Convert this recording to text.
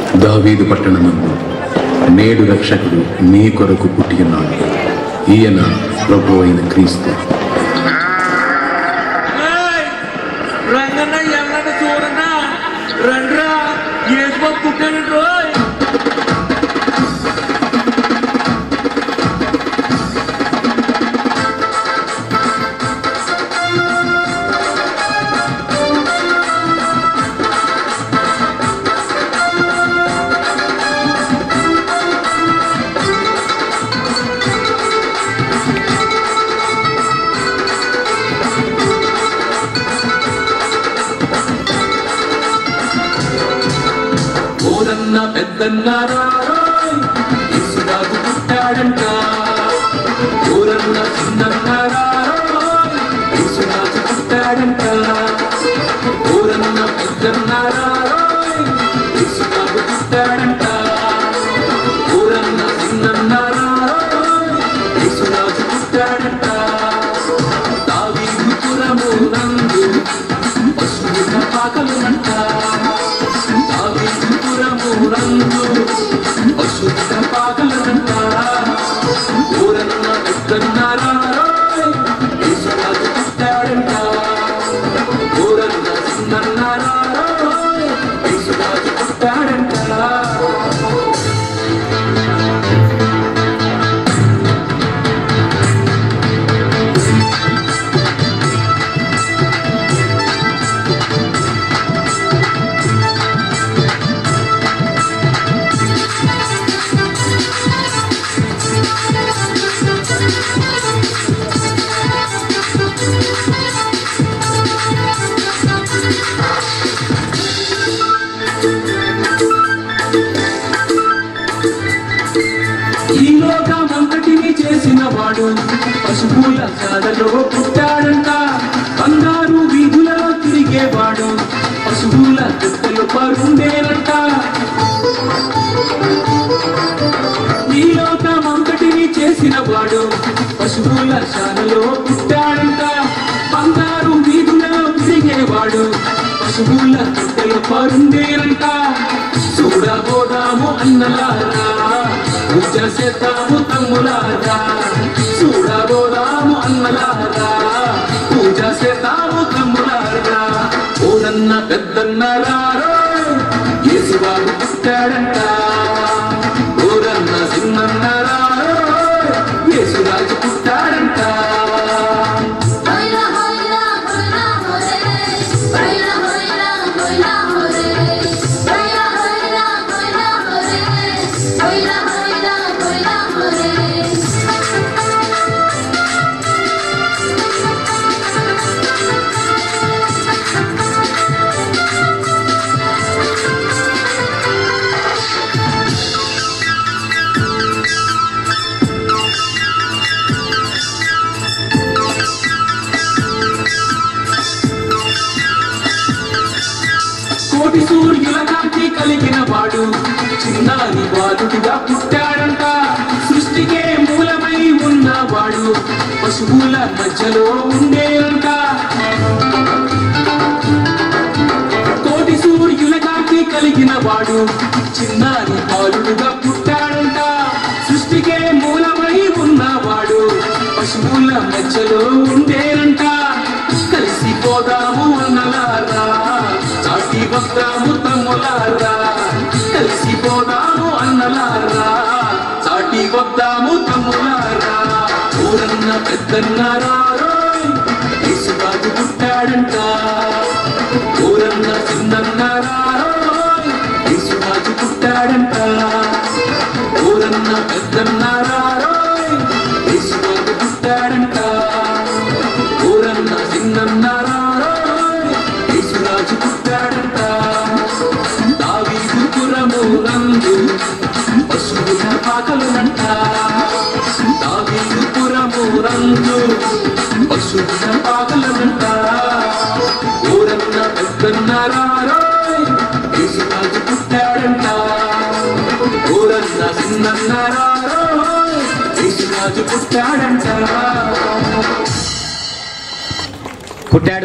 దావీదు పట్టణమందు నేడు రక్షకుడు నీ కొరకు పుట్టి ఉన్నాడు ఈయన ప్రభు అయిన క్రీస్తు ఏయ్! రంగన్న ఎల్లన్న చూడన్నా రండ్రా ఏసుబాబు పుట్టాను రోయ్ ఓరన్న పెద్దన్న రారోయ్, యేసురాజు పుట్టాడంట ఓరన్న చిన్నన్న రారోయ్, యేసురాజు పుట్టాడంట ఓరన్న పెద్దన్న రారోయ్, యేసురాజు పుట్టాడంట ఓరన్న చిన్నన్న రారోయ్, యేసురాజు పుట్టాడంట దావీదు పురము నందు పశువుల పాకలునంట పురమురందు పశుద్ధ పాకలనంట ఊరన్న పెద్దన్నారా ఈశ్వరాజు పుట్టాడంట ఊరన్న చిన్నన్నారా ఈశ్వరాజు పుట్టాడంట ఈ లోకమంతటిని చేసిన వాడు పశువుల సాదలో పుట్టాడంట బంగారు వీధులలో తిరిగేవాడు పశువుల దుట్టలు పరుండేనంట ఈ లోకమంతటిని చేసిన వాడు పశువుల శాలలో పుట్టాడంట బంగారు వీధులలో తిరిగేవాడు పశువుల దుట్టలు పరుండేనంట చూడబోదాము అన్నలారా పూజ చేద్దాము తమ్ములారా చూడబోదాము అన్నలారా పూజ చేద్దాము తమ్ములారా ఓనన్న పెద్దన్నలారా యేసుబాబు పుట్టాడంట ఓరన్న సిన్నన్నలారా యేసురాజు పుట్టాడంట హైలా హైలా హైలా హోరే హైలా హైలా హైలా హోరే హైలా హైలా హైలా హోరే హైలా హైలా హైలా హోరే కోటి సూర్యుల కాంతి కలిగిన వాడు చిన్నాని బాలుడిగా పుట్టాడంట సృష్టికే మూలమై ఉన్నవాడు పశువుల మధ్యలో ఉండేనంట కోటి సూర్యుల కాంతి కలిగిన వాడు చిన్నాని బాలుడుగా పుట్టాడంట సృష్టికే మూలమై ఉన్నవాడు పశువుల మధ్యలో ఉండేనంట కలిసిపోదాము అన్నలారా చాటి వద్దాము తమ్ములారా కలిసిపోదాము అన్నలారా చాటి వద్దాము తమ్ములారా ఊరన్న పెద్దన్నారా యేసుబాబు పుట్టాడంట ఊరన్న చిన్నన్నారా యేసురాజు పుట్టాడంట ఊరన్న పెద్దన్నారా యేసుబాబు పుట్టాడంట ఊరన్న చిన్నన్నారా యేసురాజు పుట్టాడంట దావీదు పురము నందు పశువుల పాకలునంట దావీదు పురము నందు పశువుల పాకలునంట ఊరన్న పెద్దన్నారా యేసురాజు పుట్టాడంట ఊరన్న చిన్నన్నారా యేసురాజు పుట్టాడంట పుట్టాడు